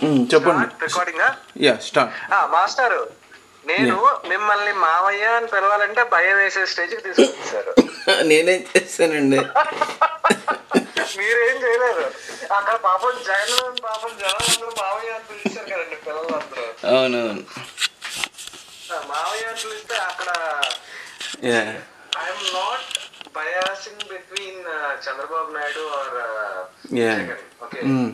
మ్మ్, చెప్పండి recording yeah start master నేను మిమ్మల్ని మావయ్య అని పిలవాలంటే భయం వేసే స్టేజ్ కి తీసుకొచ్చారు నేనేం చేశానండి మీరేం చేయలేదు అక్కడ పాపం జగన్ పాపం జనం అందరూ మావయ్య అని పిలిచారు కదండి పిల్లలందరూ అవునవును ఆ, మావయ్య అని పిలిస్తే అక్కడ yeah I'm not biasing between Chandrababu Naidu or Yeah. Jagan okay hmm.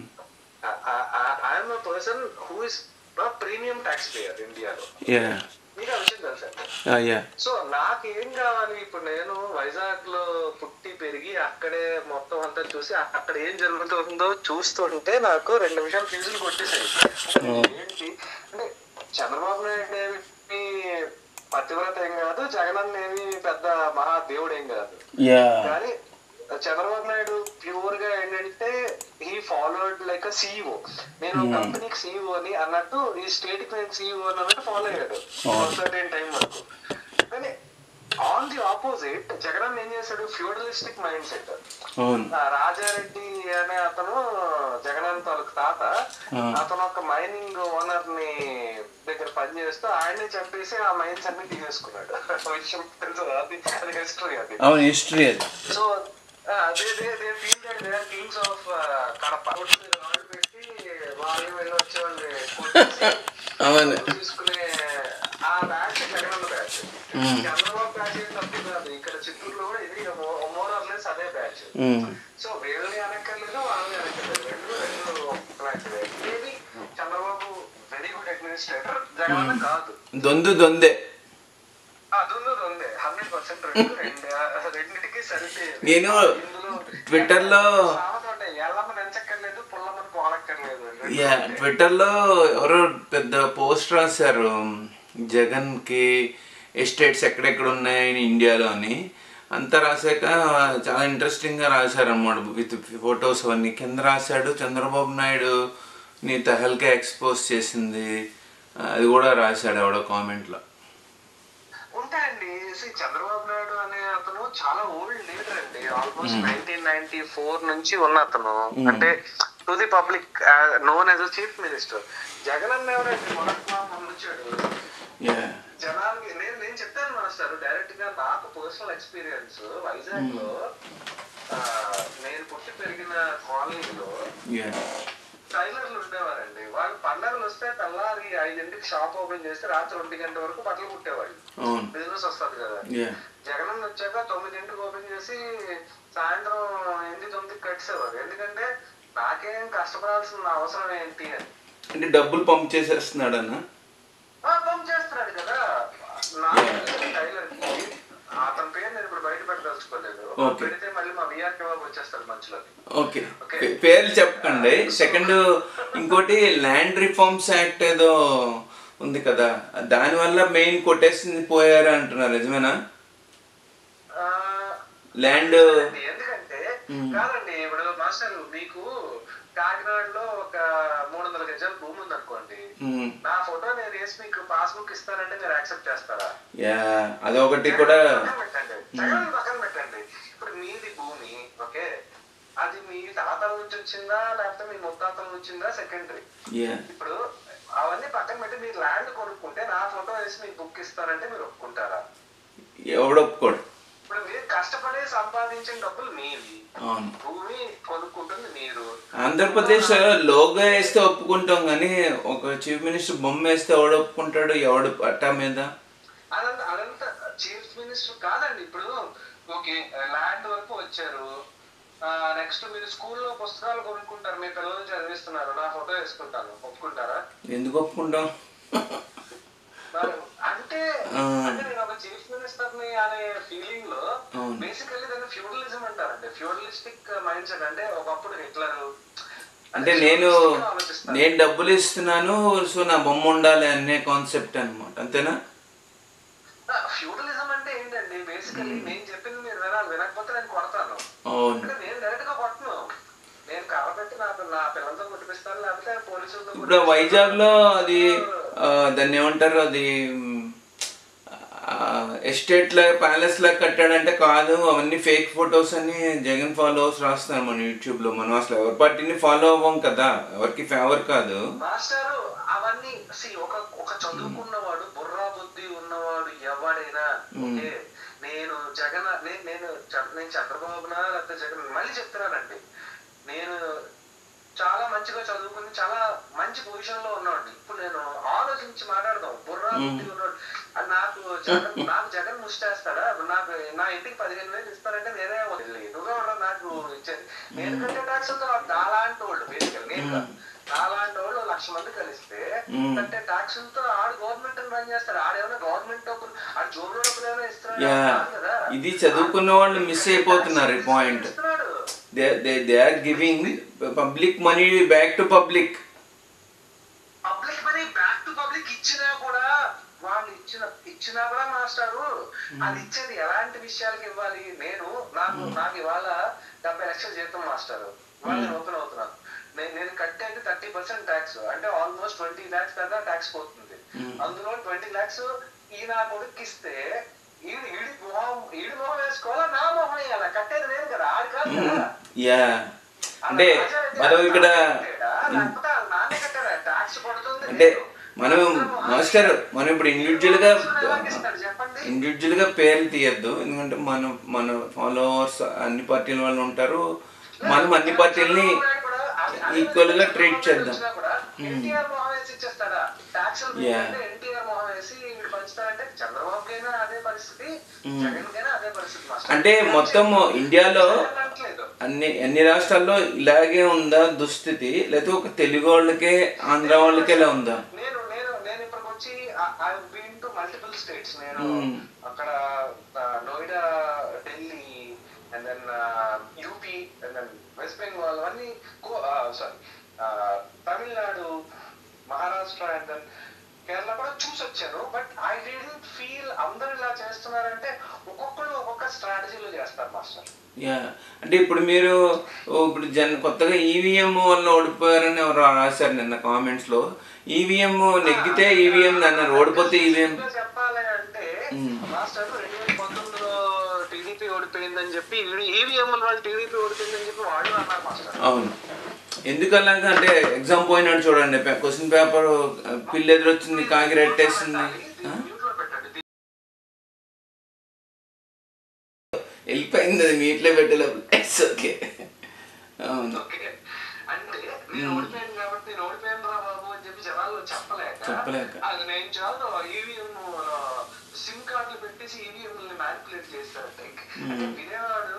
I'm a person who is premium tax payer ఇండియాలో యా మీకు ఆ విషయం తెలుసా యా సో నాకేం కావాలి ఇప్పుడు నేను వైజాగ్ లో పుట్టి పెరిగి అక్కడే మొత్తం అంతా చూసి అ- అక్కడ ఏం జరుగుతుందో చూస్తుంటే నాకు రెండు నిమిషాలు ఫీజులు కొట్టేసాయి ఏంటి అంటే చంద్రబాబు నాయుడు ఏమి పతివ్రత ఏం కాదు జగనన్న ఏమి పెద్ద మహా దేవుడు ఏం కాదు యా కానీ చంద్రబాబు నాయుడు ప్యూర్ గా ఏంటంటే he followed like a CEO నేను కంపెనీకి సీఈఓ అని అన్నట్టు ఈ స్టేట్ కి నేను సీఈఓ అని అన్నట్టు ఫాలో అయ్యాడు సర్టెన్ టైం వరకు కానీ ఆన్ ది ఆపోజిట్ జగన్ ఏం చేశాడు ఫ్యూడలిస్టిక్ మైండ్ సెట్ అవును రాజారెడ్డి అనే అతను జగనన్న తాలూకు తాత అతను ఒక మైనింగ్ ఓనర్ ని దగ్గర పనిచేస్తూ ఆయన్ని చంపేసి ఆ మైన్స్ అన్ని తీసేసుకున్నాడు విషయం తెలుసు అది అది హిస్టరీ అది అవును హిస్టరీ అది so they they they feel that they are kings of Kadapa రాళ్ళు పెట్టి వాళ్ళు వెళ్ళి వచ్చేవాళ్ళని కొట్టేసి అవును తీసుకునే ఆ batch Jagananna batch Chandrababu batch ఏం తప్పు కాదు ఇక్కడ చిత్తూరులో కూడా ఇది మోరర్లెస్ అదే బ్యాచ్ మ్మ్. సో వీళ్ళని అనక్కర్లేదు వాళ్ళని అనక్కర్లేదు రెండు రెండు ఒకలాంటివే maybe Chandrababu very good administrator Jagananna కాదు దొందు దొందే అది ఉంది ఉంది హండ్రెడ్ పర్సెంట్ రెండు రెండు రెండింటికి సరిపోయి నేను ట్విట్టర్లో సామెత ఉంటాయి ఎల్లమ్మ నెంచక్కర్లేదు పుల్లమ్మని పోనక్కర్లేదు యా ట్విట్టర్లో ఎవరో పెద్ద పోస్ట్ రాశారు జగన్కి ఎస్టేట్స్ ఎక్కడెక్కడ ఉన్నాయని ఇండియాలో అని అంతా రాశాక చాలా ఇంట్రెస్టింగ్గా రాశారు అనమాట విత్ ఫొటోస్ అవన్నీ కింద రాశాడు చంద్రబాబు నాయుడు నీ తహల్కే ఎక్స్పోజ్ చేసింది అది కూడా రాశాడు ఎవడో కామెంట్లో ఉంటాయండి see, చంద్రబాబు నాయుడు అనే అతను చాలా ఓల్డ్ లీడర్ అండి ఆల్మోస్ట్ నైన్టీన్ నైన్టీ ఫోర్ నుంచి ఉన్న అతను అంటే to the public known as a chief minister Jagan అన్న ఎవరండి మొదటి మొన్న వచ్చాడు యా జనాలకి నేను నేను చెప్తాను మాస్టర్ డైరెక్ట్ గా నాకు పర్సనల్ ఎక్స్పీరియన్స్ వైజాగ్ లో ఆ, నేను పుట్టి పెరిగిన కాలనీలో యా టైలర్లు ఉండేవారండి వాళ్ళు పండగలు వస్తే తెల్లారి ఐదింటికి షాప్ ఓపెన్ చేస్తే రాత్రి ఒంటి గంట వరకు బట్టలు కుట్టేవాళ్ళు అవును బిజినెస్ వస్తుంది కదా యా జగన్ వచ్చాక తొమ్మిదింటికి ఓపెన్ చేసి సాయంత్రం ఎనిమిది తొమ్మిదికి కట్టేసేవారు ఎందుకంటే నాకేం కష్టపడాల్సిన అవసరం ఏంటి అని అంటే డబ్బులు పంప్ చేసేస్తున్నాడు అన్న ఆ, పంప్ చేస్తున్నాడు కదా నా టైలర్ కి అతని పేరు నేను ఇప్పుడు బయట పెట్టదలుచుకోలేదు Okay. పెడితే మళ్ళీ మా విఆర్ బాబు వచ్చేస్తాడు మధ్యలోకి ఓకే పే- పేర్లు చెప్పకండి సెకండ్ ఇంకోటి ల్యాండ్ రిఫార్మ్స్ యాక్ట్ ఏదో ఉంది కదా దానివల్ల మెయిన్ కొట్టేసింది పోయారు అంటున్నారు నిజమేనా ఆ, ల్యాండ్ ఎందుకంటే కాదండి ఇప్పుడు మాస్టర్ మీకు కాకినాడలో ఒక మూడు వందల గజాల భూమి ఉంది అనుకోండి నా ఫోటో నేను వేసి మీకు పాస్బుక్ ఇస్తానంటే మీరు యాక్సెప్ట్ చేస్తారా యా అదొకటి కూడా పక్కన పెట్టండి జగన్ పక్కన పెట్టండి ఇప్పుడు మీది భూమి ఓకే అది మీ తాతల నుంచి వచ్చిందా లేకపోతే మీ ముత్తాతల నుంచి వచ్చిందా సెకండరీ యా ఇప్పుడు అవన్నీ పక్కన పెట్టి మీరు ల్యాండ్ కొనుక్కుంటే నా ఫోటో వేసి మీకు బుక్ ఇస్తానంటే మీరు ఒప్పుకుంటారా ఎవడొప్పుకోడు ఇప్పుడు మీరు కష్టపడి సంపాదించిన డబ్బులు మీవి అవును భూమి కొనుక్కుంటుంది మీరు ఆంధ్రప్రదేశ్ లోగా వేస్తే ఒప్పుకుంటాం కానీ ఒక చీఫ్ మినిస్టర్ బొమ్మ వేస్తే ఎవడు ఒప్పుకుంటాడు ఎవడు పట్టా మీద అదంతా అదంతా చీఫ్ మినిస్టర్ కాదండి ఇప్పుడు ఓకే ల్యాండ్ వరకు వచ్చారు నెక్స్ట్ మీరు స్కూల్లో పుస్తకాలు కొనుక్కుంటారు మీ పిల్లలు చదివిస్తున్నారు నా ఫోటో వేసుకుంటాను ఒప్పుకుంటారా ఎందుకు ఒప్పుకుంటాం మరి అంటే ఆ. అంటే నేను ఒక చీఫ్ మినిస్టర్ ని అనే ఫీలింగ్ లో అవును. బేసికల్లీ దాన్ని ఫ్యూడలిజం అంటారండి ఫ్యూడలిస్టిక్ మైండ్ సెట్ అంటే ఒకప్పుడు హిట్లర్ అంటే నేను నేను డబ్బులు ఇస్తున్నాను సో నా బొమ్మ ఉండాలి అనే కాన్సెప్ట్ అన్నమాట అంతేనా ఫ్యూడలిజం అంటే ఏంటండి బేసికల్లీ నేను చెప్పింది మీరు వినాలి వినకపోతే నేను కొడతాను అవును అంటే నేను డైరెక్ట్ గా కొట్టను నేను కాబట్టి నా నా పిల్లలతో కొట్టిపిస్తాను లేకపోతే పోలీసులతో ఇప్పుడు వైజాగ్ లో అది ఆ, దాన్ని ఏమంటారు అది మ్, ఆ, ఎస్టేట్ లా ప్యాలెస్ లా కట్టాడంటే కాదు అవన్నీ ఫేక్ ఫొటోస్ అని జగన్ ఫాలోవర్స్ రాస్తారు మన యూట్యూబ్ లో మనం అసలు ఎవరి పార్టీని ఫాలో అవ్వం కదా ఎవరికి ఫేవర్ కాదు మాస్టారు అవన్నీ see, ఒక ఒక చదువుకున్నవాడు బుర్రా బుద్ధి ఉన్నవాడు ఎవడైనా ఓకే నేను జగన్ నేను నేను చ- నేను చంద్రబాబునా లేకపోతే జగన్ మళ్ళీ చెప్తున్నానండి నేను చాలా మంచిగా చదువుకుని చాలా మంచి పొజిషన్ లో ఉన్నాడు ఇప్పుడు నేను ఆలోచించి మాట్లాడదాం బుర్రా బుద్ధి ఉన్నాడు అది నాకు జగన్ నాకు జగన్ ముష్టేస్తాడా నాకు నా ఇంటికి పదిహేను వేలు ఇస్తారంటే నేనే ఎదురుగా ఉన్నా నాకు ఇచ్చేది నేను కట్టే ట్యాక్స్ నాలాంటి వాళ్ళు బేసికల్ నేను కాదు. నాలాంటి వాళ్ళు లక్ష మంది కలిస్తే అంటే ట్యాక్స్ తో ఆడు గవర్నమెంట్ రన్ చేస్తాడు ఆడేమైనా గవర్నమెంట్ డబ్బులు ఆడు జోబులో డబ్బులు ఏమైనా ఇస్తున్నాడు యా కాదు కదా ఇది చదువుకున్న వాళ్ళు మిస్ అయిపోతున్నారు ఈ పాయింట్ ఇస్తున్నాడు they they they are giving public money back to public public money back to public ఇచ్చినా కూడా వాళ్ళు ఇచ్చిన ఇచ్చినా కూడా మాస్టారు అది ఇచ్చేది ఎలాంటి విషయాలకి ఇవ్వాలి నేను నాకు నాకు ఇవాళ డెబ్బై లక్షల జీతం మాస్టారు వాళ్ళు ఓపెన్ అవుతున్నాను నేను నేను కట్టేది థర్టీ పర్సెంట్ ట్యాక్స్ అంటే ఆల్మోస్ట్ ట్వంటీ ల్యాక్స్ దాకా ట్యాక్స్ పోతుంది అందులో ట్వంటీ ల్యాక్స్ ఈ నా కొడుకు ఇస్తే ఈడు ఈడి మొహం ఈడి మొహం వేసుకోవాలా నా మొహం వేయాలా కట్టేది నేను కదా ఆడి కాదు కదా యా అంటే మనం ఇక్కడ అంటే మనం మాస్టర్ మనం ఇప్పుడు ఇండివిజువల్ గా ఇండివిజువల్ గా పేర్లు తీయద్దు ఎందుకంటే మన మన ఫాలోవర్స్ అన్ని పార్టీల వాళ్ళు ఉంటారు మనం అన్ని పార్టీలని ఈక్వల్ గా ట్రీట్ చేద్దాం ఎన్టీఆర్ మొహం వేసి ఇచ్చేస్తాడా ట్యాక్సులు Yeah. ఎన్టీఆర్ మొహం వేసి వీడు పంచుతాడంటే చంద్రబాబు కైనా అదే పరిస్థితి జగన్ కైనా అదే పరిస్థితి మాస్టర్. అంటే మొత్తం ఇండియాలో జగన్ అనట్లేదు. అన్ని అన్ని రాష్ట్రాల్లో ఇలాగే ఉందా దుస్థితి లేకపోతే ఒక తెలుగు వాళ్ళకే ఆంధ్ర వాళ్ళకే ఇలా ఉందా నేను నేను నేను ఇప్పటికి వచ్చి I been to multiple states నేను Hmm. అక్కడ ఆ, Noida Delhi and then UP and then West Bengal అవన్నీ sorry Tamil Nadu Maharashtra and then Kerala కూడా చూసి వచ్చాను బట్ ఐ డెంట్ ఫీల్ అందరు ఇలా చేస్తున్నారంటే ఒక్కొక్కరు ఒక్కొక్క స్ట్రాటజీలో చేస్తారు మాస్టర్ యా అంటే ఇప్పుడు మీరు ఓ ఇప్పుడు జన్ కొత్తగా ఈవీఎం వల్ల ఓడిపోయారని ఎవరు రాశారు నిన్న కామెంట్స్ లో ఈవీఎం నెగ్గితే ఈవీఎం అన్నారు ఓడిపోతే ఈవీఎం ఇంకా చెప్పాలి అంటే మాస్టర్ రెండు వేల పంతొమ్మిదిలో టీడీపీ ఓడిపోయిందని చెప్పి ఈవీఎం వాళ్ళు టీడీపీ ఓడిపోయిందని చెప్పి వాళ్ళు అన్నారు మాస్టర్ అవును ఎందుకు అలాగా అంటే ఎగ్జామ్ పోయినాడు చూడండి క్వశ్చన్ పేపర్ పిల్లి ఎదురొచ్చింది కాకి రెట్టేసింది ఆ? మ్యూట్లో పెట్టండి వెళ్ళిపోయింది అది మీట్లో పెట్టేటప్పుడు ఇట్స్ ఓకే అవును ఓకే అంటే నేను ఓడిపోయాను కాబట్టి నేను ఓడిపోయాను రా బాబు అని చెప్పి జనాలు చెప్పలేక చెప్పలేక. అది నేను చాలు ఈవీఎం సిమ్ కార్డులు పెట్టేసి ఈవీఎం మ్యానిపులేట్ చేస్తారంటే అంటే వినేవాడు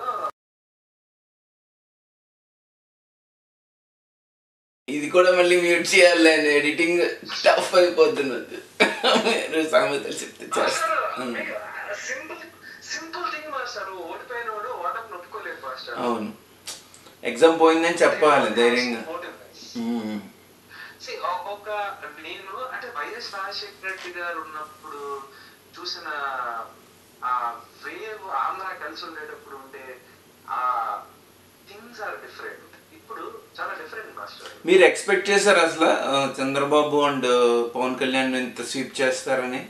ఇది కూడా మళ్ళీ మ్యూట్ చేయాలి అండి ఎడిటింగ్ టఫ్ అయిపోతున్నది మీరు సామెతలు చెప్తే చేస్తాను సింపుల్ సింపుల్ థింగ్ మాస్టర్ ఓడిపోయిన వాడు ఓటమి నొప్పుకోలేదు మాస్టర్ అవును ఎగ్జామ్ పోయిందని చెప్పాలి ధైర్యంగా ఉమ్. See, ఒక నేను అంటే వైఎస్ రాజశేఖర రెడ్డి గారు ఉన్నప్పుడు చూసిన ఆ వేవ్ ఆంధ్ర కలిసి ఉండేటప్పుడు ఉండే ఆ థింగ్స్ ఆర్ డిఫరెంట్ ఇప్పుడు చాలా డిఫరెంట్ మాస్టర్ మీరు ఎక్స్పెక్ట్ చేశారు అసలు ఆ, చంద్రబాబు అండ్ పవన్ కళ్యాణ్ ఇంత స్వీప్ చేస్తారని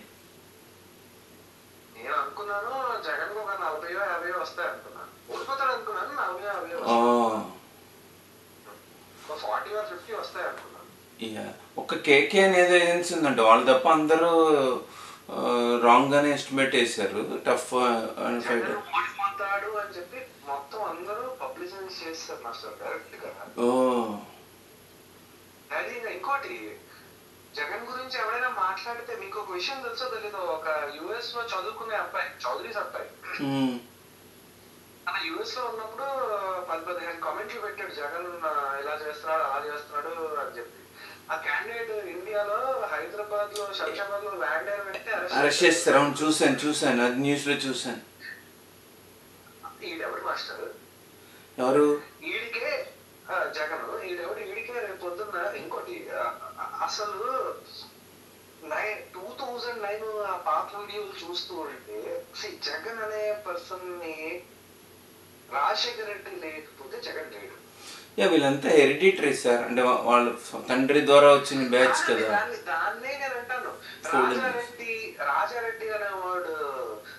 నేను అనుకున్నాను జగన్ ఒక నలభై యాభై వస్తాయి అనుకున్నాను ఓడిపోతాడు అనుకున్నాను నలభై యాభై ఆ, ఒక ఫార్టీ ఆర్ ఫిఫ్టీ వస్తాయి అనుకున్నాను ఇక ఒక కేకే అనేది ఏజెన్సీ ఉందంట వాళ్ళు తప్ప అందరూ రాంగ్ గానే ఎస్టిమేట్ వేశారు టఫ్ ఫైట్ జగన్ ఓడిపోతాడు అని చెప్పి మొత్తం అందరూ పబ్లిసిటీ చేస్తారు మాస్టర్ డైరెక్ట్ గా ఓ అది ఇంకోటి జగన్ గురించి ఎవరైనా మాట్లాడితే మీకు ఒక విషయం తెలుసో తెలీదు ఒక యుఎస్ లో చదువుకునే అబ్బాయి చౌదరీస్ అబ్బాయి ఉమ్, తన యుఎస్ లో ఉన్నప్పుడు పది పదిహేను కామెంట్లు పెట్టాడు జగన్ ఆ, ఇలా చేస్తున్నాడు అలా చేస్తున్నాడు అని చెప్పి ఆ క్యాండిడేట్ ఇండియాలో హైదరాబాద్ లో శంషాబాద్ లో ల్యాండ్ అయిన వెంటనే అరెస్ట్ అరెస్ట్ చేస్తారు అవును చూశాను చూశాను అది న్యూస్ లో చూశాను ఈడెవడు మాస్టర్ ఎవరు ఈడికే ఆ, జగన్ ఈడెవడు ఈడికే రేపు పొద్దున్న ఇంకోటి ఆ, ఆ, అసలు నైన్ టూ థౌజండ్ నైన్ ఆ పాత వీడియోలు చూస్తూ ఉంటే see, జగన్ అనే పర్సన్ ని రాజశేఖర రెడ్డి లేకపోతే జగన్ లేడు యా వీళ్ళంతా హెరిడిటరీ సార్ అంటే వా- వాళ్ళ తండ్రి ద్వారా వచ్చిన బ్యాచ్ కదా దాన్ని దాన్నే నేను అంటాను Food రాజారెడ్డి రాజారెడ్డి అనేవాడు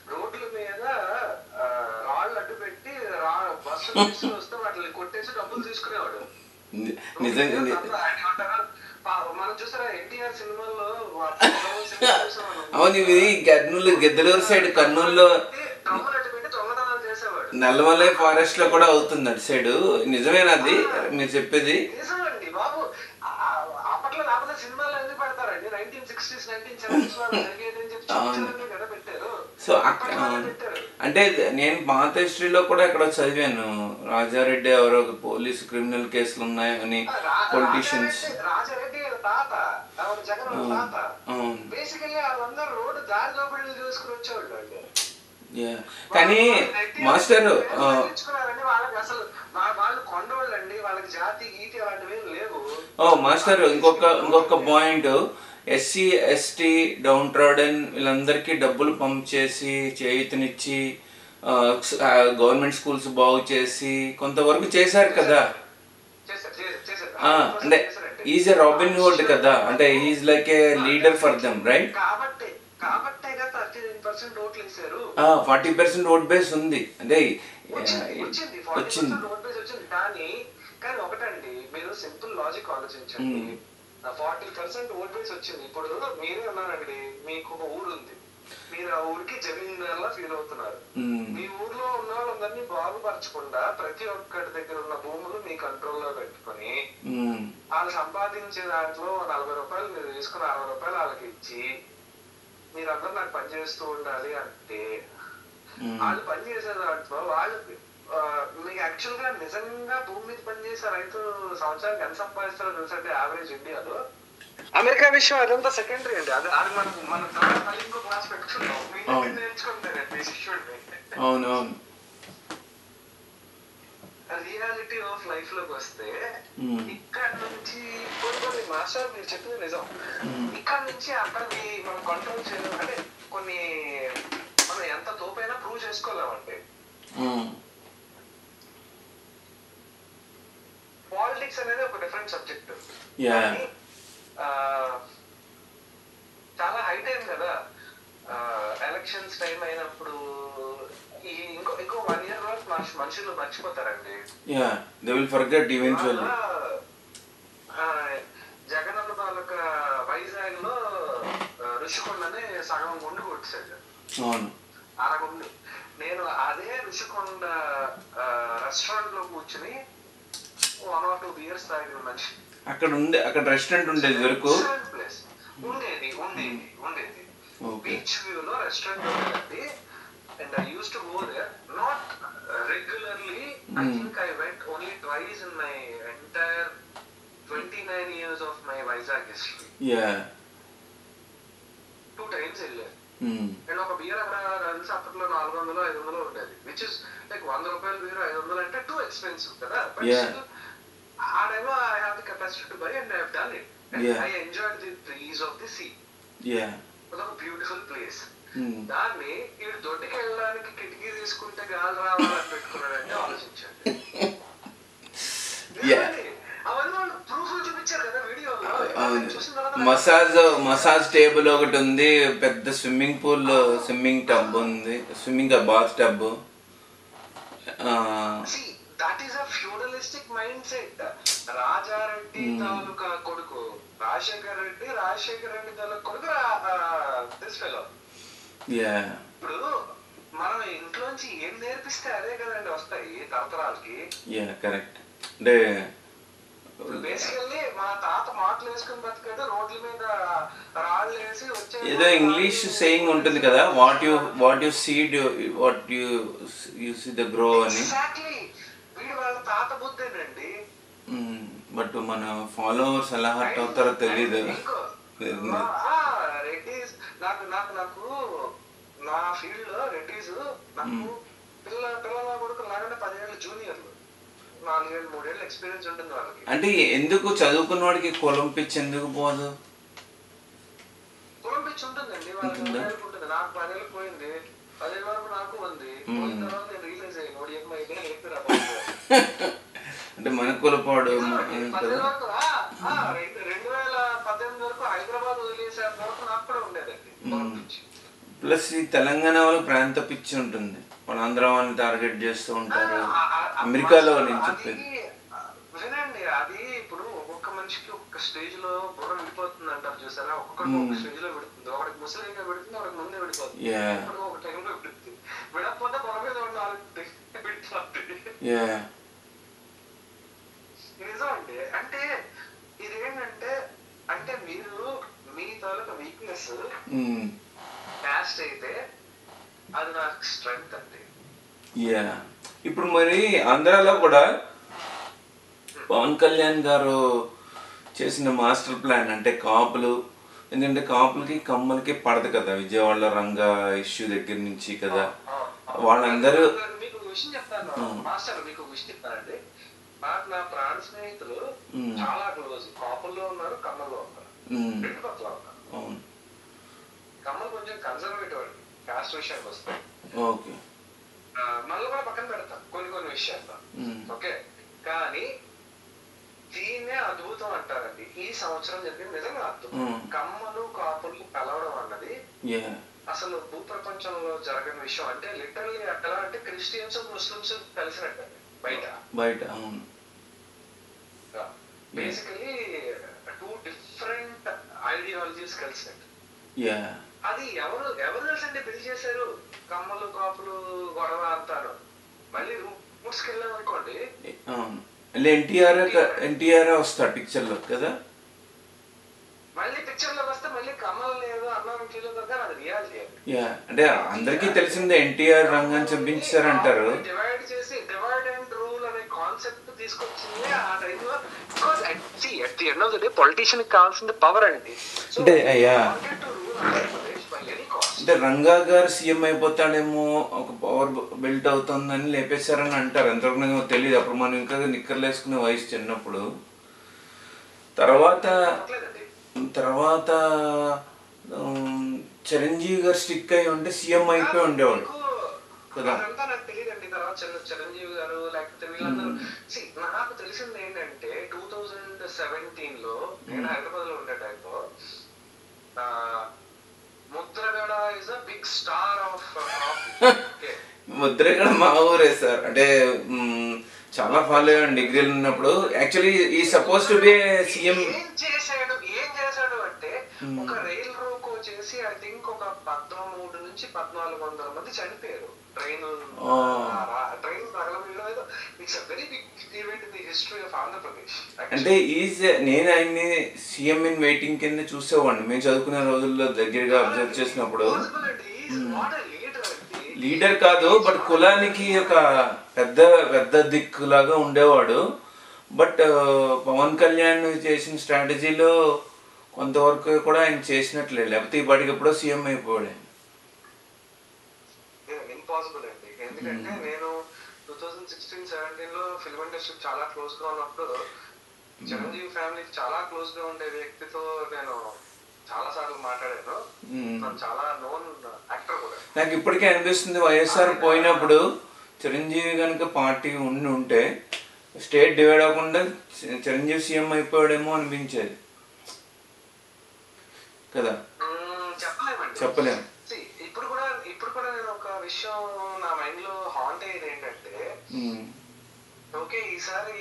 పోలీసులు వస్తే వాటిని కొట్టేసి డబ్బులు తీసుకునేవాడు ని- నిజంగా ని- దాంట్లో ఆయన ఏమంటారు? పా- మనం చూసారా ఎన్టీఆర్ సినిమాల్లో వా- సినిమా చూసాం మనం. అవును ఇది కర్నూలు గెద్దలూరు సైడ్ కర్నూలులో డ్రమ్ములు అట్టు పెట్టి దొంగతనాలు చేసేవాడు నల్లమలై ఫారెస్ట్ లో కూడా అవుతుంది అటు సైడ్ నిజమేనది మీరు చెప్పేది నిజమండి బాబు ఆ- ఆ- అప్పట్లో లేకపోతే సినిమాలు ఎందుకు పెడతారండి నైన్టీన్ సిక్స్టీస్ నైన్టీన్ సెవెంటీస్ లో జరిగేదని చెప్పి చూపించాలని కదా పెట్టారు సో అక్క అప్పట్లో అలా పెట్టారు అంటే నేను పాత హిస్టరీలో కూడా ఇక్కడ చదివాను రాజారెడ్డి ఎవరో ఒక పోలీస్ క్రిమినల్ కేసులు ఉన్నాయని రా- పొలిటీషియన్స్ రాజారెడ్డి రాజారెడ్డి వాళ్ళ తాత ఆవిడ జగన్ వాళ్ళ తాత అవును బేసికల్లీ వాళ్ళందరూ రోడ్డు దారిలో పెళ్లి చేసుకుని వచ్చేవాళ్ళు వాళ్ళు. యా కానీ మాస్టర్ ఆ, తెచ్చుకున్నారండి వాళ్ళకి అసలు వా- వాళ్ళు కొండవాళ్ళండి వాళ్ళకి జాతి గీతి అలాంటివి ఏం లేవు ఓ మాస్టర్ ఇంకొక ఇంకొక point SC ST downtrodden వీళ్ళందరికీ డబ్బులు పంప్ చేసి చేయుతనిచ్చి గవర్నమెంట్ స్కూల్స్ బాగు చేసి కొంతవరకు చేశారు కదా చేశారు చే- చేశారు ఆ, అంటే చేశారండి. ఈజ్ ఎ రాబిన్ హుడ్ కదా అంటే is like a leader for them right కాబట్టి కాబట్టే కదా థర్టీ నైన్ పర్సెంట్ ఓట్లు ఇస్తారు ఫార్టీ పర్సెంట్ ఓట్ బేస్ ఉంది అంటే వచ్చింది ఆ, వచ్చింది ఫార్టీ వచ్చింది పర్సెంట్ ఓట్ బేస్ వచ్చింది కానీ కానీ ఒకటండి మీరు సింపుల్ లాజిక్ ఆలోచించండి ఫార్టీ పర్సెంట్ ఓట్ బేస్ వచ్చింది ఇప్పుడు మీరే ఉన్నారండి మీకు ఒక ఊరు ఉంది మీరు ఆ ఊరికి జమీందారులా ఫీల్ అవుతున్నారు మ్మ్. మీ ఊర్లో ఉన్న వాళ్ళందరినీ బాగుపరచకుండా ప్రతి ఒక్కటి దగ్గర ఉన్న భూములు మీ కంట్రోల్లో పెట్టుకొని మ్మ్. వాళ్ళు సంపాదించే దాంట్లో నలభై రూపాయలు మీరు తీసుకుని అరవై రూపాయలు వాళ్ళకి ఇచ్చి మీరందరూ నాకు పని చేస్తూ ఉండాలి అంటే మ్మ్. వాళ్ళు పని చేసే దాంట్లో వాళ్ళు ఆ, మీకు యాక్చువల్ గా నిజంగా భూమి మీద పని చేసే రైతు సంవత్సరానికి ఎంత సంపాదిస్తారో తెలుసంటే యావరేజ్ ఇండియాలో అమెరికా విషయం అదంతా సెకండరీ అండి అది అది మనం మన తర్వాత మళ్ళీ ఇంకో క్లాస్ పెట్టుకుందాం మీ దగ్గర అవును. నేర్చుకుంటానండి ఈ శిష్యుడిని అవును అవును రియాలిటీ ఆఫ్ లైఫ్ లోకి వస్తే మ్మ్. ఇక్కడ నుంచి కొన్ని కొన్ని మాస్టర్ మీరు చెప్పింది నిజం ఇక్కడ నుంచి అక్కడికి మనం కంట్రోల్ చేయలేం అంటే కొన్ని మనం ఎంత తోపైనా ప్రూవ్ చేసుకోలేమండి మ్మ్. పాలిటిక్స్ అనేది ఒక డిఫరెంట్ సబ్జెక్ట్ Yeah. చాలా హై టైం కదా ఎలక్షన్స్ టైం అయినప్పుడు ఈ ఇంకో ఇంకో వన్ ఇయర్ వరకు మనుషు- మనుషులు మర్చిపోతారండి yeah they will forget eventually ఆ, జగన్ అన్న తాలూకా వైజాగ్ లో ఋషికొండని సగం గుండు కొట్టేశాడు అవును అరగుండు నేను అదే ఋషికొండ రెస్టారెంట్ లో కూర్చుని వన్ ఆర్ టూ బియర్స్ తాగిన మనిషి అక్కడ ఉండే అక్కడ రెస్టారెంట్ ఉండేది వరకు ప్లేస్ ఉండేది ఉండేది ఉండేది Okay. బీచ్ వ్యూ లో రెస్టారెంట్ ఉండేది and I use to go there not regularly I Hmm. Think I went only twice in my entire twenty nine years of my Vizag history yeah two times వెళ్ళాను and ఒక beer అక్కడ కలిసి అప్పట్లో నాలుగు వందలు ఐదు వందలు ఉండేది విచ్ ఇస్ లైక్ వంద రూపాయల బియర్ ఐదు వందలు అంటే టూ ఎక్స్పెన్సివ్ కదా బట్ Yeah. ఆ టైంలో I have the capacity to buy and I have done it and Yeah. I enjoy the trees of the sea yeah అదొక బ్యూటిఫుల్ ప్లేస్ దాన్ని వీడు దొడ్డికి వెళ్ళడానికి కిటికీ తీసుకుంటే గాలి రావాలని పెట్టుకున్నాడంటే ఆలోచించండి Yeah. నిజమండి. అవన్నీ వాళ్ళు ప్రూఫ్ చూపించారు కదా వీడియోలో అవును చూసిన తర్వాత నాకు మసాజ్ మసాజ్ టేబుల్ ఒకటి ఉంది పెద్ద స్విమ్మింగ్ పూల్ స్విమ్మింగ్ టబ్ ఉంది swimming bath tub See, that is a feudalistic mindset. Raja Reddy తాలూకా కొడుకు రాజశేఖర్ రెడ్డి రాజశేఖర్ రెడ్డి తాలూకా కొడుకు దిస్ ఫెలో యా ఇప్పుడు మనం ఇంట్లోంచి ఏం నేర్పిస్తే అదే కదండి వస్తాయి తరతరాలకి యా కరెక్ట్ అంటే బేసికల్లీ మా తాత మాటలు వేసుకుని బతికేదో రోడ్ల మీద రాళ్ళు వేసి వచ్చే ఏదో ఇంగ్లీష్ సేయింగ్ ఉంటుంది కదా what you what you seed what you you see the grow అని ఎగ్జాక్ట్లీ వీడు వాళ్ళ తాత బుద్ధేనండి బట్ మన ఫాలోవర్స్ ఎలా హర్ట్ అవుతారో తెలీదు ఇంకో, ఆ, రెడ్డిస్ నాకు నాకు నాకు నా ఫీల్డ్ లో రెడ్డిస్ నాకు పిల్ల పిల్లల కొడుకు నాకంటే పదిహేళ్ళు జూనియర్లు నాలుగేళ్ళు మూడేళ్ళు ఎక్స్పీరియన్స్ ఉంటుంది వాళ్ళకి అంటే ఎందుకు చదువుకున్న వాడికి కులం పిచ్చి ఎందుకు పోదు కులం పిచ్చి ఉంటుందండి వాళ్ళకి ఉంటుందా? మూడేళ్ళకి ఉంటుంది నాకు పదేళ్ళు పోయింది పదేళ్ళ వరకు నాకు ఉంది పోయిన తర్వాత నేను రియలైజ్ అయ్యి నోడి ఏమో అయితే చెప్పిరా అంటే మన కులపాడు మ- పదేళ్ళ కదా వరకు ఆ, ఆ, రెండు రెండు వేల పద్దెనిమిది వరకు హైదరాబాద్ వదిలేసేంత వరకు నాకు కూడా ఉండేదండి కులం పిచ్చి ప్లస్ ఈ తెలంగాణ వాళ్ళ ప్రాంత పిచ్చి ఉంటుంది మన ఆంధ్ర వాళ్ళని టార్గెట్ చేస్తూ ఉంటారు ఆ- ఆ- ఆ- అమెరికాలో మాస్టర్, నేను అది, చెప్పేది ఆ, వినండి అది ఇప్పుడు ఒక్కొక్క మనిషికి ఒక్క స్టేజ్ లో బుర్ర విడిపోతుంది అంటారు చూసారా ఒక్కొక్కరికి ఒక స్టేజ్ లో విడుతుంది ఒకటి ముసలిగా విడుతుంది ఒకటి ముందే విడిపోతుంది యా ఇప్పుడు ఒక టైంలో విడుతుంది విడకపోతే బుర్ర మీద ఉండాలి విడిపోతుంది యా నిజం అండి అంటే ఇదేంటంటే అంటే మీరు మీ తాలూకా వీక్నెస్ మ్మ్. క్యాస్ట్ అయితే అది నాకు స్ట్రెంగ్త్ అండి యా ఇప్పుడు మరి ఆంధ్రాలో కూడా పవన్ కళ్యాణ్ గారు చేసిన మాస్టర్ ప్లాన్ అంటే కాపులు ఎందుకంటే కాపులకి కమ్మలకి పడదు కదా విజయవాడలో రంగా ఇష్యూ దగ్గర నుంచి కదా వాళ్ళందరూ మీకు ఒక విషయం చెప్తాను మాస్టర్ మీకు ఒక విషయం చెప్తానండి నాకు నా ప్రాణ స్నేహితులు మ్మ్. చాలా క్లోజ్ కాపుల్లో ఉన్నారు కమ్మల్లో ఉన్నారు మ్మ్. రెండు పక్కల ఉన్నారు అవును కమ్మలు కొంచెం కన్సర్వేటివ్ అండి కాస్ట్ విషయానికి వస్తే ఓకే ఆ, మళ్ళీ కూడా పక్కన పెడతాం కొన్ని కొన్ని విషయాల్లో మ్మ్. ఓకే కానీ దీన్నే అద్భుతం అంటారండి ఈ సంవత్సరం జరిగింది నిజంగా అద్భుతం మ్మ్. కమ్మలు కాపులు కలవడం అన్నది యా అసలు భూప్రపంచంలో జరగని విషయం అంటే లిటరల్లీ ఎలా అంటే క్రిస్టియన్స్ ముస్లిమ్స్ కలిసినట్టు బయట బయట అవును బేసికలీ టూ డిఫరెంట్ ఐడియాలజీస్ కలిసినట్టు యా అది ఎవరు ఎవరు తెలుసండి బిల్ చేశారు కమ్మలు కాపులు గొడవ అంతాను మళ్ళీ రూట్స్కి వెళ్ళాం అనుకోండి అవును మళ్ళీ ఎన్టీఆర్ ఎన్టీఆర్ వస్తాడు పిక్చర్లో కదా మళ్ళీ పిక్చర్ లోకి వస్తే మళ్ళీ కమల్ లేదు అన్నం ఫీల్ అవుతారు అది రియాలిటీ యా అంటే అందరికీ తెలిసిందే ఎన్టీఆర్ రంగని చంపించారంటారు డివైడ్ చేసి డివైడ్ అండ్ రూల్ అనే కాన్సెప్ట్ తీసుకొచ్చింది ఆ టైంలో because at the end of the day politician కావాల్సింది పవర్ అండి So, అంటే, అయ్యా. they wanted to rule Andhra Pradesh by any cost. అంటే రంగా గారు సీఎం అయిపోతాడేమో ఒక పవర్ బిల్ట్ అవుతుందని లేపేశారని అంటారు ఎంతవరకు నాకు తెలియదు అప్పుడు మనం ఇంకా నిక్కర్లు వేసుకునే వయసు చిన్నప్పుడు తర్వాత చెప్పలేదండి. తర్వాత ఉమ్, చిరంజీవి గారు స్టిక్ అయి ఉంటే సీఎం అయిపోయి ఉండేవాడు మీకు కదా. అదంతా నాకు తెలియదండి తర్వాత చిన్న చిరంజీవి గారు లేకపోతే వీళ్ళందరూ See, నాకు తెలిసింది ఏంటంటే టూ థౌజండ్ సెవెంటీన్ లో నేను హైదరాబాద్ లో ఉండే టైంలో Mudragada is a big star of Mudragada మా ఊరే సార్ అంటే మ్, చాలా ఫాలో అయ్యాను డిగ్రీలు ఉన్నప్పుడు యాక్చువల్లీ ఈ సపోజ్ టు బి సీఎం ఏం చేశాడు ఏం చేశాడు అంటే ఒక రైల్ రోకో చేసి ఐ థింక్ ఒక పద్మూడు నుంచి పద్నాలుగు వందల మంది చనిపోయారు ట్రైన్ ఆ. ట్రైన్ తగలబడిలో ఏదో it's a very big event in the history of Andhra Pradesh అంటే ఈజ్ నేను ఆయన్ని సీఎం ఇన్ వెయిటింగ్ కింద చూసేవాడిని మేము చదువుకునే రోజుల్లో దగ్గరగా అబ్జర్వ్ చేసినప్పుడు లీడర్ కాదు బట్ కులానికి ఒక పెద్ద పెద్ద దిక్కులాగా ఉండేవాడు బట్ పవన్ కళ్యాణ్ చేసిన స్ట్రాటజీలో కొంతవరకు కూడా ఆయన చేసినట్లే లేకపోతే ఈ పాటికి ఎప్పుడో సీఎం అయిపోయాడు ఆయన. ఇంపాసిబుల్ అండి ఎందుకంటే నేను టూ థౌజండ్ సిక్స్టీన్ సెవెంటీన్ లో ఫిల్మ్ ఇండస్ట్రీ చాలా క్లోజ్ గా ఉన్నప్పుడు చిరంజీవి ఫ్యామిలీ చాలా క్లోజ్ గా ఉండే వ్యక్తితో నేను చాలా సార్లు మాట్లాడాను మ్మ్. తను చాలా నోన్ యాక్టర్ కూడా నాకు ఇప్పటికే అనిపిస్తుంది వైఎస్ఆర్ పోయినప్పుడు చిరంజీవి కనుక పార్టీ ఉండి ఉంటే స్టేట్ డివైడ్ అవ్వకుండా చి- చిరంజీవి సీఎం అయిపోయాడేమో అనిపించేది కదా మ్మ్, చెప్పలేమండి చెప్పలేము See, ఇప్పుడు కూడా ఇప్పుడు కూడా నేను ఒక విషయం నా మైండ్ లో హాంట్ అయ్యేది ఏంటంటే మ్మ్. ఓకే ఈసారి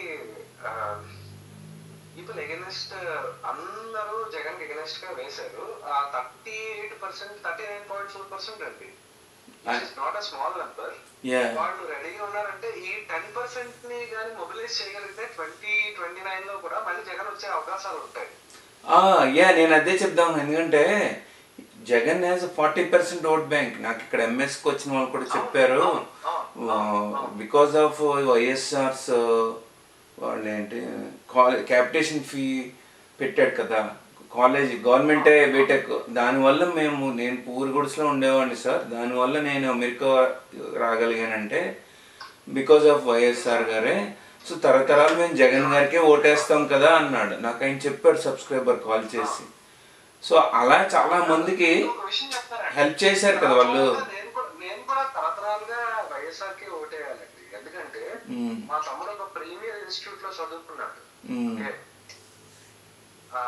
పీపుల్ ఎగనెస్ట్ అందరూ జగన్ ఎగనెస్ట్ గా వేశారు ఆ thirty eight percent thirty nine point four percent అండి not a small number yeah వాళ్ళు రెడీగా ఉన్నారంటే ఈ టెన్ పర్సెంట్ ని కానీ మొబిలైజ్ చేయగలిగితే ట్వంటీ ట్వంటీ నైన్ లో కూడా మళ్ళీ జగన్ వచ్చే అవకాశాలు ఉంటాయి యా నేను అదే చెప్దాం ఎందుకంటే Jagan has forty percent vote bank నాకు ఇక్కడ ఎంఎస్కి వచ్చిన వాళ్ళు కూడా చెప్పారు బికాస్ ఆఫ్ వైఎస్ఆర్స్ వాళ్ళు ఏంటి కాలేజ్ క్యాపిటేషన్ ఫీ పెట్టాడు కదా కాలేజ్ గవర్నమెంటే బీటెక్ దానివల్ల మేము నేను పూర్ గుడ్స్లో ఉండేవాడిని సార్ దానివల్ల నేను అమెరికా రాగలిగానంటే బికాస్ ఆఫ్ వైఎస్ఆర్ గారే సో తరతరాలు మేము జగన్ గారికే ఓటేస్తాం కదా అన్నాడు నాకు ఆయన చెప్పాడు సబ్స్క్రైబర్ కాల్ చేసి సో అలా చాలా మందికి ఒక విషయం చెప్తారా హెల్ప్ చేశారు కదా వాళ్ళు నేను కూడా నేను కూడా తరతరాలుగా వైఎస్ఆర్ కి ఓటేయాలండి ఎందుకంటే మ్మ్. మా తమ్ముడు ఒక ప్రీమియర్ ఇన్స్టిట్యూట్ లో చదువుకున్నాడు మ్మ్. ఓకే. ఆ,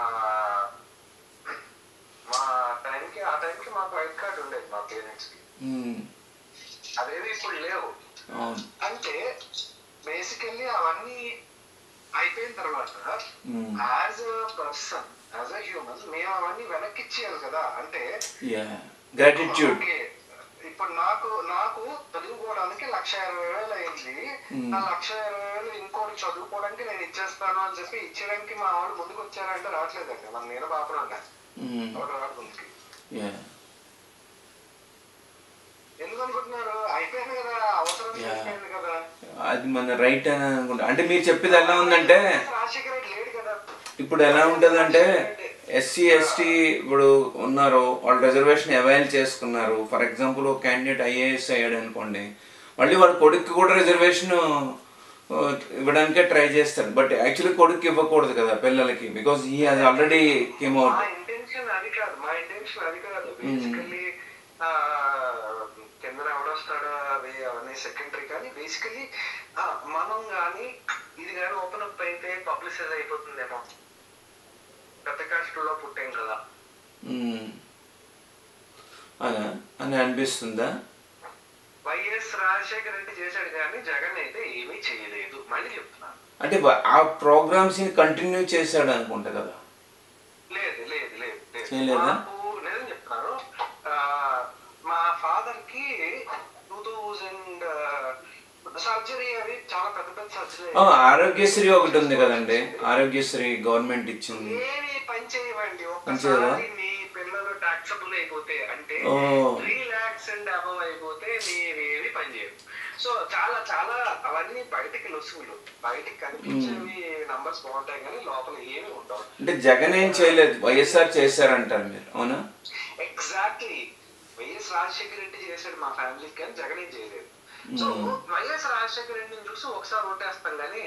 మా టైంకి ఆ టైంకి మాకు వైట్ కార్డ్ ఉండేది మా పేరెంట్స్ కి మ్మ్. అవేవి ఇప్పుడు లేవు అవును అంటే బేసికల్లీ అవన్నీ అయిపోయిన తర్వాత మ్మ్. As a person as a human మేము అవన్నీ వెనక్కి ఇచ్చేయాలి కదా అంటే యా గ్రాటిట్యూడ్ ఓకే, ఇప్పుడు నాకు నాకు చదువుకోవడానికి లక్ష ఇరవై వేలు అయింది ఆ లక్ష ఇరవై వేలు ఇంకోటి చదువుకోవడానికి నేను ఇచ్చేస్తాను అని చెప్పి ఇచ్చేయడానికి మా వాళ్ళు ముందుకు వచ్చారంటే రావట్లేదండి మన నేను పాపడం ఒకటి రాడు ముందుకి యా ఎందుకు అనుకుంటున్నారు అయిపోయింది కదా అవసరం Yeah. అయిపోయింది కదా అది మన రైట్ అని అనుకుంటా అంటే మీరు చెప్పేది ఎలా ఉందంటే రాజశేఖర రెడ్డి లేడు కదా ఇప్పుడు ఎలా ఉంటుందంటే ఎస్సీ ఎస్టీ ఇప్పుడు ఉన్నారు వాళ్ళు రిజర్వేషన్ అవైల్ చేసుకున్నారు ఫర్ ఎగ్జాంపుల్ ఒక క్యాండిడేట్ ఐఏఎస్ అయ్యాడు అనుకోండి మళ్ళీ వాళ్ళ కొడుక్కి కూడా రిజర్వేషన్ ఇవ్వడానికే ట్రై చేస్తారు బట్ యాక్చువల్లీ కొడుకు ఇవ్వకూడదు కదా పిల్లలకి because he has already came out మా ఇంటెన్షన్ అది కాదు మా ఇంటెన్షన్ అది కాదు బేసికల్లీ కింద ఎవడొస్తాడో అవి అవన్నీ సెకండరీ కానీ బేసికల్లీ మనం కానీ ఇది కానీ ఓపెన్ అప్ అయితే పబ్లిసైజ్ అయిపోతుందేమో పెద్ద కాస్ట్లో పుట్టాం కదా అలా అని అనిపిస్తుందా వైఎస్ రాజశేఖర రెడ్డి చేశాడు కానీ జగన్ అయితే ఏమీ చేయలేదు మళ్ళీ చెప్తున్నాను అంటే వా- ఆ ప్రోగ్రామ్స్ కంటిన్యూ చేశాడు అనుకుంటా కదా లేదు లేదు లేదు లేదు చేయలేదా? మాకు నిజం చెప్తున్నాను ఆ, మా ఫాదర్ కి టూ థౌజండ్ సర్జరీ అవి చాలా పెద్ద పెద్ద సర్జరీ ఆ, ఆరోగ్యశ్రీ ఒకటి ఉంది కదండి ఆరోగ్యశ్రీ గవర్నమెంట్ ఇచ్చింది ఏమి పని చేయవండి పనిచేయదా? ఒక్కసారి మీ పిల్లలు టాక్సబుల్ అయిపోతే అంటే ఓ. త్రీ లాక్స్ అండ్ అబవ్ అయిపోతే మీవేవి పని చేయవు సో చాలా చాలా అవన్నీ బయటికి లొసుగులు బయటికి కనిపించేవి నంబర్స్ బాగుంటాయి కానీ లోపల ఏమి ఉండవు అంటే జగన్ ఏం చేయలేదు వైఎస్ఆర్ చేశారంటారు మీరు అవునా ఎగ్జాక్ట్లీ వైఎస్ రాజశేఖర రెడ్డి చేశాడు మా ఫ్యామిలీకి కానీ జగన్ ఏం చేయలేదు సో వైఎస్ రాజశేఖర రెడ్డిని చూసి ఒకసారి ఓటేస్తాం కానీ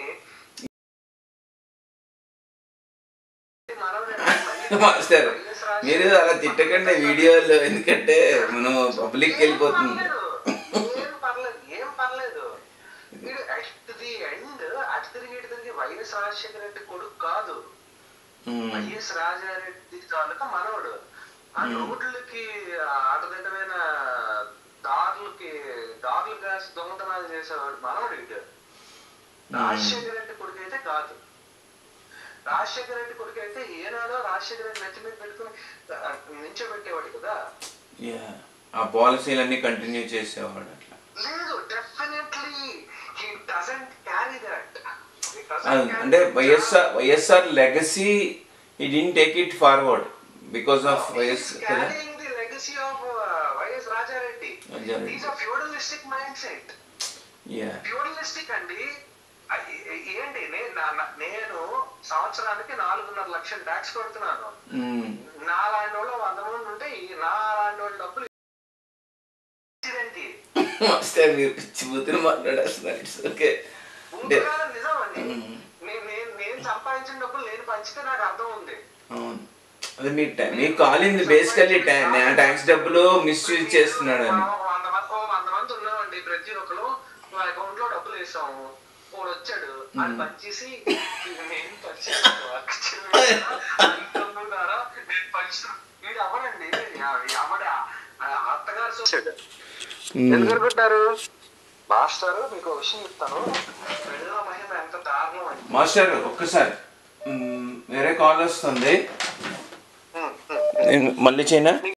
మనల్ని మళ్ళీ మాస్టర్ వైఎస్ రాజశేఖర మీరు అలా తిట్టకండి వీడియోలో ఎందుకంటే మనం పబ్లిక్ వెళ్ళిపోతుంది ఏం పర్లేదు ఏం పర్లేదు వీడు అట్ ది ఎండ్ అటు తిరిగి ఇటు తిరిగి వైఎస్ రాజశేఖర రెడ్డి కొడుకు కాదు ఉమ్, వైఎస్ రాజారెడ్డి తాలూకా మనవడు ఆ రోడ్లకి ఆటదిడ్డమైన దారులకి దారులు కాసి దొంగతనాలు చేసేవాడు మనవడు ఇటు రాజశేఖర రెడ్డి కొడుకు అయితే కాదు రాజశేఖర రెడ్డి కొడుకు అయితే ఏనాడో రాజశేఖర రెడ్డి నెత్తి మీద పెట్టుకుని ఆ, నించోబెట్టేవాడు కదా యా ఆ పాలసీలన్నీ కంటిన్యూ చేసేవాడు అట్లా లేదు definitely he doesn't carry that అది అంటే వైఎస్ఆర్ వైఎస్ఆర్ లెగసీ ఈ డి take it forward because of YS కదా carrying the legacy of uh, YS Raja Reddy Raja Reddy. Is a feudalistic mindset yeah feudalistic అండి ఆ, ఏ- ఏంటి నే- నా- నా- నేను సంవత్సరానికి నాలుగున్నర లక్షల ట్యాక్స్ కడుతున్నాను నా లాంటి వాళ్ళు వంద మంది ఉంటే ఈ నా లాంటి వాళ్ళ డబ్బులు ఇచ్చిదేంటి? మాస్టర్ మీరు పిచ్చి బుద్ధులు మాట్లాడేస్తున్నారు ఇట్స్ ఓకే అంటే ఉంటున్నారని నిజం అండి నేను నేను నేను సంపాదించిన డబ్బులు నేను పంచితే నాకు అర్థం ఉంది అవును అదే మీ టై- మీకు కాలింది బేసికల్లీ ట్యాక్స్ డబ్బులు మిస్యూజ్ చేస్తున్నాడు అని ఒక వంద మంది ఓ వంద మంది ఉన్నామండి ప్రతి ఒక్కరు మా అకౌంట్ లో డబ్బులు వేసాము వాడు వచ్చాడు అది పనిచేసి నేను పంచాను అక్క చెల్లెలు తమ్ముడు ద్వారా నేను పంచుతాను వీడు అవడండి అవడ అత్తగారు చూసాడు ఎందుకు అనుకుంటారు మాస్టర్ మీకు ఒక విషయం చెప్తాను పెళ్ళ మహిమ ఎంత దారుణం అండి మాస్టర్ ఒక్కసారి మ్, వేరే కాల్ వస్తుంది నేను మళ్ళీ చేయనా